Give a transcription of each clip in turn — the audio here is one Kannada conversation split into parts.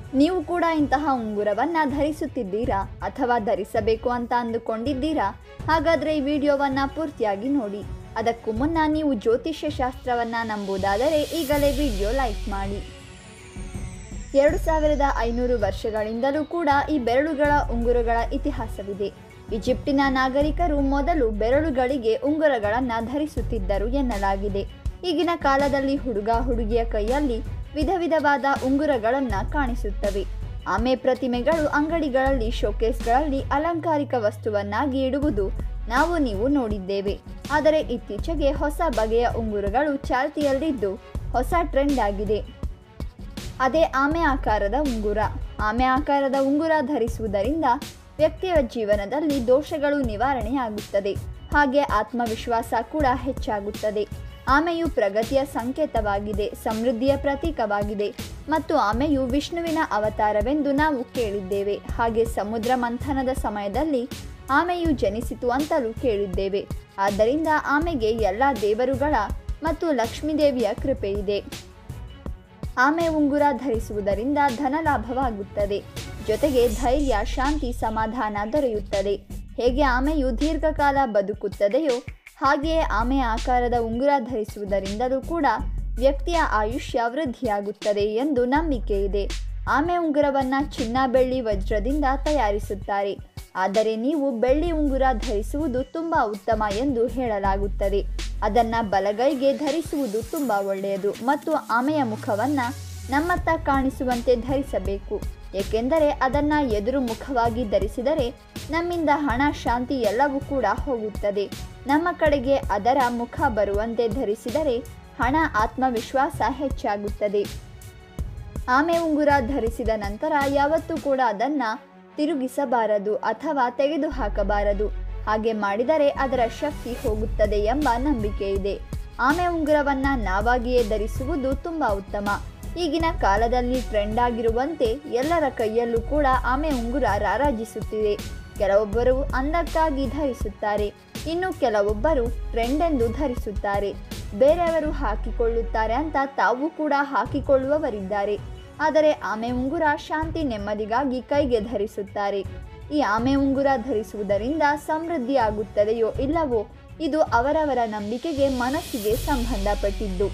ನೀವು ಕೂಡ ಇಂತಹ ಉಂಗುರವನ್ನ ಧರಿಸುತ್ತಿದ್ದೀರಾ ಅಥವಾ ಧರಿಸಬೇಕು ಅಂತ ಅಂದುಕೊಂಡಿದ್ದೀರಾ ಹಾಗಾದ್ರೆ ಈ ವಿಡಿಯೋವನ್ನ ಪೂರ್ತಿಯಾಗಿ ನೋಡಿ ಅದಕ್ಕೂ ಮುನ್ನ ನೀವು ಜ್ಯೋತಿಷ್ಯ ಶಾಸ್ತ್ರವನ್ನ ನಂಬುವುದಾದರೆ ಈಗಲೇ ವಿಡಿಯೋ ಲೈಕ್ ಮಾಡಿ ಎರಡು ಸಾವಿರದ ಐನೂರು ವರ್ಷಗಳಿಂದಲೂ ಕೂಡ ಈ ಬೆರಳುಗಳ ಉಂಗುರಗಳ ಇತಿಹಾಸವಿದೆ ಈಜಿಪ್ಟಿನ ನಾಗರಿಕರು ಮೊದಲು ಬೆರಳುಗಳಿಗೆ ಉಂಗುರಗಳನ್ನು ಧರಿಸುತ್ತಿದ್ದರು ಎನ್ನಲಾಗಿದೆ ಈಗಿನ ಕಾಲದಲ್ಲಿ ಹುಡುಗ ಹುಡುಗಿಯ ಕೈಯಲ್ಲಿ ವಿಧ ವಿಧವಾದ ಉಂಗುರಗಳನ್ನು ಕಾಣಿಸುತ್ತವೆ ಆಮೆ ಪ್ರತಿಮೆಗಳು ಅಂಗಡಿಗಳಲ್ಲಿ ಶೋಕೇಸ್ಗಳಲ್ಲಿ ಅಲಂಕಾರಿಕ ವಸ್ತುವನ್ನಾಗಿ ಇಡುವುದು ನಾವು ನೀವು ನೋಡಿದ್ದೇವೆ ಆದರೆ ಇತ್ತೀಚೆಗೆ ಹೊಸ ಬಗೆಯ ಉಂಗುರಗಳು ಚಾಲ್ತಿಯಲ್ಲಿದ್ದು ಹೊಸ ಟ್ರೆಂಡ್ ಆಗಿದೆ ಅದೇ ಆಮೆ ಆಕಾರದ ಉಂಗುರ ಆಮೆ ಆಕಾರದ ಉಂಗುರ ಧರಿಸುವುದರಿಂದ ವ್ಯಕ್ತಿಯ ಜೀವನದಲ್ಲಿ ದೋಷಗಳು ನಿವಾರಣೆಯಾಗುತ್ತದೆ ಹಾಗೆ ಆತ್ಮವಿಶ್ವಾಸ ಕೂಡ ಹೆಚ್ಚಾಗುತ್ತದೆ ಆಮೆಯು ಪ್ರಗತಿಯ ಸಂಕೇತವಾಗಿದೆ ಸಮೃದ್ಧಿಯ ಪ್ರತೀಕವಾಗಿದೆ ಮತ್ತು ಆಮೆಯು ವಿಷ್ಣುವಿನ ಅವತಾರವೆಂದು ನಾವು ಕೇಳಿದ್ದೇವೆ ಹಾಗೆ ಸಮುದ್ರ ಮಂಥನದ ಸಮಯದಲ್ಲಿ ಆಮೆಯು ಜನಿಸಿತು ಅಂತಲೂ ಕೇಳಿದ್ದೇವೆ ಆದ್ದರಿಂದ ಆಮೆಗೆ ಎಲ್ಲ ದೇವರುಗಳ ಮತ್ತು ಲಕ್ಷ್ಮೀದೇವಿಯ ಕೃಪೆ ಇದೆ ಆಮೆ ಉಂಗುರ ಧರಿಸುವುದರಿಂದ ಧನಲಾಭವಾಗುತ್ತದೆ ಜೊತೆಗೆ ಧೈರ್ಯ ಶಾಂತಿ ಸಮಾಧಾನ ದೊರೆಯುತ್ತದೆ ಹೇಗೆ ಆಮೆಯು ದೀರ್ಘಕಾಲ ಬದುಕುತ್ತದೆಯೋ ಹಾಗೆಯೇ ಆಮೆ ಆಕಾರದ ಉಂಗುರ ಧರಿಸುವುದರಿಂದಲೂ ಕೂಡ ವ್ಯಕ್ತಿಯ ಆಯುಷ್ಯ ವೃದ್ಧಿಯಾಗುತ್ತದೆ ಎಂದು ನಂಬಿಕೆ ಇದೆ ಆಮೆ ಉಂಗುರವನ್ನು ಚಿನ್ನ ಬೆಳ್ಳಿ ವಜ್ರದಿಂದ ತಯಾರಿಸುತ್ತಾರೆ ಆದರೆ ನೀವು ಬೆಳ್ಳಿ ಉಂಗುರ ಧರಿಸುವುದು ತುಂಬ ಉತ್ತಮ ಎಂದು ಹೇಳಲಾಗುತ್ತದೆ ಅದನ್ನು ಬಲಗೈಗೆ ಧರಿಸುವುದು ತುಂಬ ಒಳ್ಳೆಯದು ಮತ್ತು ಆಮೆಯ ಮುಖವನ್ನು ನಮ್ಮತ್ತ ಕಾಣಿಸುವಂತೆ ಧರಿಸಬೇಕು ಏಕೆಂದರೆ ಅದನ್ನು ಎದುರು ಮುಖವಾಗಿ ಧರಿಸಿದರೆ ನಮ್ಮಿಂದ ಹಣ ಶಾಂತಿ ಎಲ್ಲವೂ ಕೂಡ ಹೋಗುತ್ತದೆ ನಮ್ಮ ಕಡೆಗೆ ಅದರ ಮುಖ ಬರುವಂತೆ ಧರಿಸಿದರೆ ಹಣ ಆತ್ಮವಿಶ್ವಾಸ ಹೆಚ್ಚಾಗುತ್ತದೆ ಆಮೆ ಉಂಗುರ ಧರಿಸಿದ ನಂತರ ಯಾವತ್ತೂ ಕೂಡ ಅದನ್ನು ತಿರುಗಿಸಬಾರದು ಅಥವಾ ತೆಗೆದುಹಾಕಬಾರದು ಹಾಗೆ ಮಾಡಿದರೆ ಅದರ ಶಕ್ತಿ ಹೋಗುತ್ತದೆ ಎಂಬ ನಂಬಿಕೆ ಇದೆ ಆಮೆ ಉಂಗುರವನ್ನು ನಾವಾಗಿಯೇ ಧರಿಸುವುದು ತುಂಬ ಉತ್ತಮ ಈಗಿನ ಕಾಲದಲ್ಲಿ ಟ್ರೆಂಡ್ ಆಗಿರುವಂತೆ ಎಲ್ಲರ ಕೈಯಲ್ಲೂ ಕೂಡ ಆಮೆ ಉಂಗುರ ರಾರಾಜಿಸುತ್ತಿದೆ ಕೆಲವೊಬ್ಬರು ಅಂದಕ್ಕಾಗಿ ಧರಿಸುತ್ತಾರೆ ಇನ್ನು ಕೆಲವೊಬ್ಬರು ಟ್ರೆಂಡ್ ಎಂದು ಧರಿಸುತ್ತಾರೆ ಬೇರೆಯವರು ಹಾಕಿಕೊಳ್ಳುತ್ತಾರೆ ಅಂತ ತಾವು ಕೂಡ ಹಾಕಿಕೊಳ್ಳುವವರಿದ್ದಾರೆ ಆದರೆ ಆಮೆ ಉಂಗುರ ಶಾಂತಿ ನೆಮ್ಮದಿಗಾಗಿ ಕೈಗೆ ಧರಿಸುತ್ತಾರೆ ಈ ಆಮೆ ಉಂಗುರ ಧರಿಸುವುದರಿಂದ ಸಮೃದ್ಧಿ ಆಗುತ್ತದೆಯೋ ಇಲ್ಲವೋ ಇದು ಅವರವರ ನಂಬಿಕೆಗೆ ಮನಸ್ಸಿಗೆ ಸಂಬಂಧಪಟ್ಟಿದ್ದು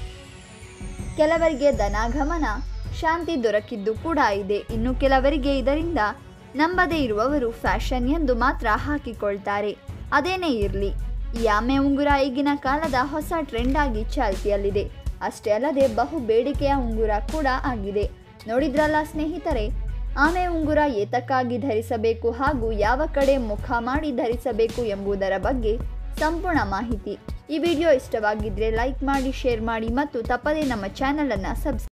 ಕೆಲವರಿಗೆ ಧನಾಗಮನ ಶಾಂತಿ ದೊರಕಿದ್ದು ಕೂಡ ಇದೆ ಇನ್ನು ಕೆಲವರಿಗೆ ಇದರಿಂದ ನಂಬದೇ ಇರುವವರು ಫ್ಯಾಷನ್ ಎಂದು ಮಾತ್ರ ಹಾಕಿಕೊಳ್ತಾರೆ ಅದೇನೇ ಇರಲಿ ಈ ಆಮೆ ಉಂಗುರ ಈಗಿನ ಕಾಲದ ಹೊಸ ಟ್ರೆಂಡ್ ಆಗಿ ಚಾಲ್ತಿಯಲ್ಲಿದೆ ಅಷ್ಟೇ ಅಲ್ಲದೆ ಬಹು ಬೇಡಿಕೆಯ ಉಂಗುರ ಕೂಡ ಆಗಿದೆ ನೋಡಿದ್ರಲ್ಲ ಸ್ನೇಹಿತರೆ ಆಮೆ ಉಂಗುರ ಏತಕ್ಕಾಗಿ ಧರಿಸಬೇಕು ಹಾಗೂ ಯಾವ ಕಡೆ ಮುಖ ಮಾಡಿ ಧರಿಸಬೇಕು ಎಂಬುದರ ಬಗ್ಗೆ ಸಂಪೂರ್ಣ ಮಾಹಿತಿ ಈ ವಿಡಿಯೋ ಇಷ್ಟವಾಗಿದ್ದರೆ ಲೈಕ್ ಮಾಡಿ ಶೇರ್ ಮಾಡಿ ಮತ್ತು ತಪ್ಪದೇ ನಮ್ಮ ಚಾನಲನ್ನು ಸಬ್ಸ್ಕ್ರೈಬ್